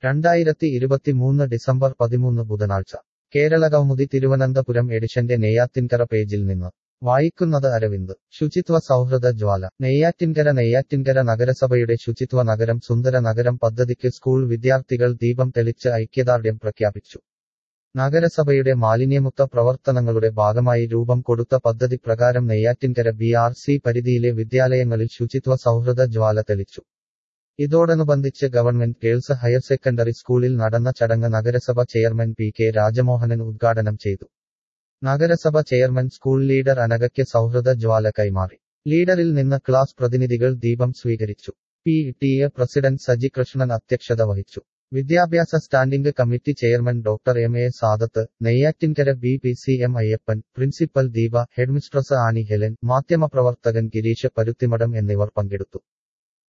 രണ്ടായിരത്തി ഇരുപത്തിമൂന്ന് ഡിസംബർ പതിമൂന്ന് ബുധനാഴ്ച കേരളകൗമുദി തിരുവനന്തപുരം എഡിഷന്റെ നെയ്യാത്തിൻകര പേജിൽ നിന്ന് വായിക്കുന്നത് അരവിന്ദ് ശുചിത്വ സൗഹൃദ ജ്വാല നെയ്യാറ്റിൻകര നെയ്യാറ്റിൻകര നഗരസഭയുടെ ശുചിത്വ നഗരം സുന്ദര നഗരം പദ്ധതിക്ക് സ്കൂൾ വിദ്യാർത്ഥികൾ ദീപം തെളിച്ച് ഐക്യദാർഢ്യം പ്രഖ്യാപിച്ചു നഗരസഭയുടെ മാലിന്യമുക്ത പ്രവർത്തനങ്ങളുടെ ഭാഗമായി രൂപം കൊടുത്ത പദ്ധതി പ്രകാരം നെയ്യാറ്റിൻകര ബി ആർ സി പരിധിയിലെ വിദ്യാലയങ്ങളിൽ ശുചിത്വ സൗഹൃദ ജ്വാല തെളിച്ചു ഇതോടനുബന്ധിച്ച് ഗവൺമെന്റ് ഗേൾസ് ഹയർ സെക്കൻഡറി സ്കൂളിൽ നടന്ന ചടങ്ങ് നഗരസഭ ചെയർമാൻ പി കെ രാജമോഹനൻ ഉദ്ഘാടനം ചെയ്തു നഗരസഭ ചെയർമാൻ സ്കൂൾ ലീഡർ അനഘയ്ക്ക് സൗഹൃദ ജ്വാല കൈമാറി ലീഡറിൽ നിന്ന് ക്ലാസ് പ്രതിനിധികൾ ദീപം സ്വീകരിച്ചു P T A president Saji Krishnan അധ്യക്ഷത വഹിച്ചു വിദ്യാഭ്യാസ standing committee chairman doctor M A Sadath Neyyattinkara B P C M Ayyappan principal Deepa headmistress Annie Helen മാധ്യമപ്രവർത്തകൻ ഗിരീഷ് പരുത്തിമഠം എന്നിവർ പങ്കെടുത്തു